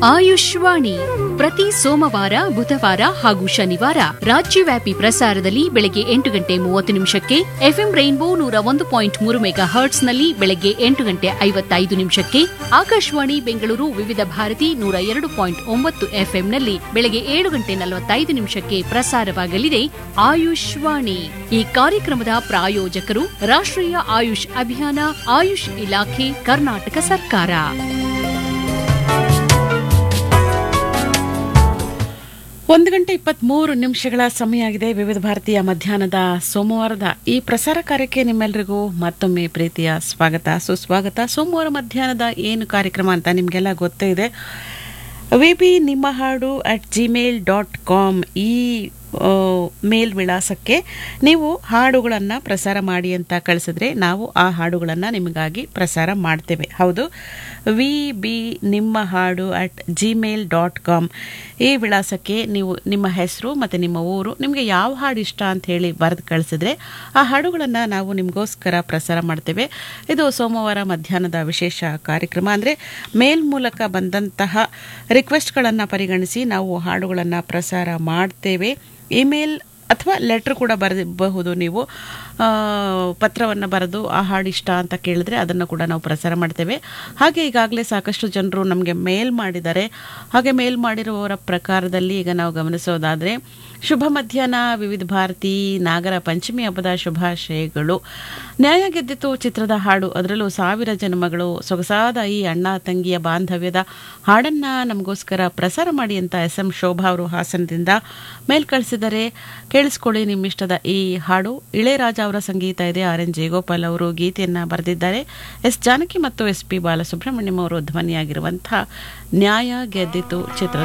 ಆಯುಷ್ವಾಣಿ ಪ್ರತಿ ಸೋಮವಾರ ಬುಧವಾರ ಹಾಗೂ ಶನಿವಾರ ರಾಜ್ಯವ್ಯಾಪಿ ಪ್ರಸಾರದಲ್ಲಿ ಬೆಳಗ್ಗೆ ಎಂಟು ಗಂಟೆ ಮೂವತ್ತು ನಿಮಿಷಕ್ಕೆ ಎಫ್ಎಂ ರೈನ್ಬೋ ನೂರ ಒಂದು ಪಾಯಿಂಟ್ ಮೂರು ಮೆಗಾ ಹರ್ಟ್ಸ್ನಲ್ಲಿ ಬೆಳಗ್ಗೆ ಎಂಟು ಗಂಟೆ ಐವತ್ತೈದು ನಿಮಿಷಕ್ಕೆ ಆಕಾಶವಾಣಿ ಬೆಂಗಳೂರು ವಿವಿಧ ಭಾರತಿ ನೂರ ಎರಡು ಪಾಯಿಂಟ್ ಒಂಬತ್ತು ಎಫ್ಎಂನಲ್ಲಿ ಬೆಳಗ್ಗೆ ಏಳು ಗಂಟೆ ನಲವತ್ತೈದು ನಿಮಿಷಕ್ಕೆ ಪ್ರಸಾರವಾಗಲಿದೆ ಆಯುಷ್ವಾಣಿ ಈ ಕಾರ್ಯಕ್ರಮದ ಪ್ರಾಯೋಜಕರು ರಾಷ್ಟ್ರೀಯ ಆಯುಷ್ ಅಭಿಯಾನ ಆಯುಷ್ ಇಲಾಖೆ ಕರ್ನಾಟಕ ಸರ್ಕಾರ ಒಂದು ಗಂಟೆ ಇಪ್ಪತ್ತ್ಮೂರು ನಿಮಿಷಗಳ ಸಮಯ ಆಗಿದೆ ವಿವಿಧ ಭಾರತೀಯ ಮಧ್ಯಾಹ್ನದ ಸೋಮವಾರದ ಈ ಪ್ರಸಾರ ಕಾರ್ಯಕ್ಕೆ ನಿಮ್ಮೆಲ್ಲರಿಗೂ ಮತ್ತೊಮ್ಮೆ ಪ್ರೀತಿಯ ಸ್ವಾಗತ ಸುಸ್ವಾಗತ ಸೋಮವಾರ ಮಧ್ಯಾಹ್ನದ ಏನು ಕಾರ್ಯಕ್ರಮ ಅಂತ ನಿಮಗೆಲ್ಲ ಗೊತ್ತೇ ಇದೆ ವಿ ಬಿ ನಿಮ್ಮ ಹಾಡು ಅಟ್ ಜಿಮೇಲ್ ಡಾಟ್ ಕಾಮ್ ಈ ಆ, ಮೇಲ್ ವಿಳಾಸಕ್ಕೆ ನೀವು ಹಾಡುಗಳನ್ನು ಪ್ರಸಾರ ಮಾಡಿ ಅಂತ ಕಳಿಸಿದ್ರೆ ನಾವು ಆ ಹಾಡುಗಳನ್ನು ನಿಮಗಾಗಿ ಪ್ರಸಾರ ಮಾಡ್ತೇವೆ ಹೌದು ವಿ ಬಿ ನಿಮ್ಮ ಹಾಡು ಅಟ್ ಜಿಮೇಲ್ ಡಾಟ್ ಕಾಮ್ ಈ ವಿಳಾಸಕ್ಕೆ ನೀವು ನಿಮ್ಮ ಹೆಸರು ಮತ್ತು ನಿಮ್ಮ ಊರು ನಿಮಗೆ ಯಾವ ಹಾಡು ಇಷ್ಟ ಅಂತ ಹೇಳಿ ಬರೆದು ಕಳಿಸಿದ್ರೆ ಆ ಹಾಡುಗಳನ್ನು ನಾವು ನಿಮಗೋಸ್ಕರ ಪ್ರಸಾರ ಮಾಡ್ತೇವೆ ಇದು ಸೋಮವಾರ ಮಧ್ಯಾಹ್ನದ ವಿಶೇಷ ಕಾರ್ಯಕ್ರಮ ಅಂದರೆ ಮೇಲ್ ಮೂಲಕ ಬಂದಂತಹ ರಿಕ್ವೆಸ್ಟ್ಗಳನ್ನು ಪರಿಗಣಿಸಿ ನಾವು ಹಾಡುಗಳನ್ನು ಪ್ರಸಾರ ಮಾಡ್ತೇವೆ ಇಮೇಲ್ ಅಥವಾ ಲೆಟ್ರ್ ಕೂಡ ಬರೆಯಬಹುದು ನೀವು ಪತ್ರವನ್ನು ಬರೆದು ಆ ಹಾಡು ಇಷ್ಟ ಅಂತ ಕೇಳಿದ್ರೆ ಅದನ್ನು ಕೂಡ ನಾವು ಪ್ರಸಾರ ಮಾಡ್ತೇವೆ ಹಾಗೆ ಈಗಾಗಲೇ ಸಾಕಷ್ಟು ಜನರು ನಮಗೆ ಮೇಲ್ ಮಾಡಿದ್ದಾರೆ ಹಾಗೆ ಮೇಲ್ ಮಾಡಿರುವವರ ಪ್ರಕಾರದಲ್ಲಿ ಈಗ ನಾವು ಗಮನಿಸೋದಾದರೆ ಶುಭ ಮಧ್ಯಾಹ್ನ ವಿವಿಧ ಭಾರತಿ ನಾಗರ ಪಂಚಮಿ ಹಬ್ಬದ ಶುಭಾಶಯಗಳು ನ್ಯಾಯ ಗೆದ್ದಿತು ಚಿತ್ರದ ಹಾಡು ಅದರಲ್ಲೂ ಸಾವಿರ ಜನ್ಮಗಳು ಸೊಗಸಾದ ಈ ಅಣ್ಣ ತಂಗಿಯ ಬಾಂಧವ್ಯದ ಹಾಡನ್ನ ನಮಗೋಸ್ಕರ ಪ್ರಸಾರ ಮಾಡಿ ಅಂತ ಎಸ್ ಎಂ ಶೋಭಾ ಅವರು ಹಾಸನದಿಂದ ಮೇಲ್ ಕಳಿಸಿದರೆ ಕೇಳಿಸ್ಕೊಳ್ಳಿ ನಿಮ್ಮಿಷ್ಟದ ಈ ಹಾಡು ಇಳೆರಾಜ ಅವರ ಸಂಗೀತ ಇದೆ ಆರ್ ಎನ್ ಜಯಗೋಪಾಲ್ ಅವರು ಗೀತೆಯನ್ನ ಬರೆದಿದ್ದಾರೆ ಎಸ್ ಜಾನಕಿ ಮತ್ತು ಎಸ್ ಪಿ ಬಾಲಸುಬ್ರಹ್ಮಣ್ಯಂ ಅವರು ಧ್ವನಿಯಾಗಿರುವಂತಹ ನ್ಯಾಯ ಗೆದ್ದಿತು ಚಿತ್ರ